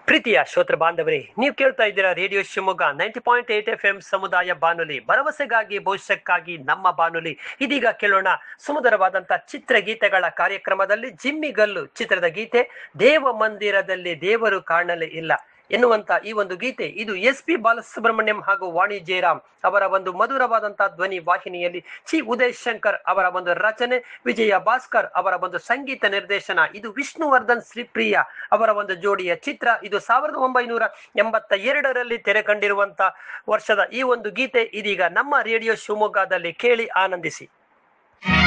ಪ್ರೀತಿಯ ಶ್ರೋತೃ ಬಾಂಧವರೇ ನೀವು ಕೇಳ್ತಾ ಇದ್ದೀರಾ radio Shivamogga ninety point eight F M ಸಮುದಾಯ ಬಾನುಲಿ ಭರವಸೆಗಾಗಿ ಭವಿಷ್ಯಕ್ಕಾಗಿ ನಮ್ಮ ಬಾನುಲಿ ಇದೀಗ ಕೇಳೋಣ ಸುಮಧುರವಾದಂತಹ ಚಿತ್ರಗೀತೆಗಳ ಕಾರ್ಯಕ್ರಮದಲ್ಲಿ ಜಿಮ್ಮಿಗಲ್ಲು ಚಿತ್ರದ ಗೀತೆ ದೇವ ಮಂದಿರದಲ್ಲಿ ದೇವರು ಕಾಣಲೇ ಇಲ್ಲ ಎನ್ನುವಂತ ಈ ಒಂದು ಗೀತೆ ಇದು ಎಸ್ ಪಿ ಬಾಲಸುಬ್ರಹ್ಮಣ್ಯಂ ಹಾಗೂ ವಾಣಿ ಜಯರಾಮ್ ಅವರ ಒಂದು ಮಧುರವಾದಂತಹ ಧ್ವನಿ ವಾಹಿನಿಯಲ್ಲಿ ಚಿ ಉದಯ್ ಶಂಕರ್ ಅವರ ಒಂದು ರಚನೆ ವಿಜಯ ಭಾಸ್ಕರ್ ಅವರ ಒಂದು ಸಂಗೀತ ನಿರ್ದೇಶನ ಇದು ವಿಷ್ಣುವರ್ಧನ್ ಶ್ರೀಪ್ರಿಯ ಅವರ ಒಂದು ಜೋಡಿಯ ಚಿತ್ರ ಇದು ಸಾವಿರದ ಒಂಬೈನೂರ ಎಂಬತ್ತ ಎರಡರಲ್ಲಿ ತೆರೆ ಕಂಡಿರುವಂತ ವರ್ಷದ ಈ ಒಂದು ಗೀತೆ ಇದೀಗ ನಮ್ಮ ರೇಡಿಯೋ ಶಿವಮೊಗ್ಗದಲ್ಲಿ ಕೇಳಿ ಆನಂದಿಸಿ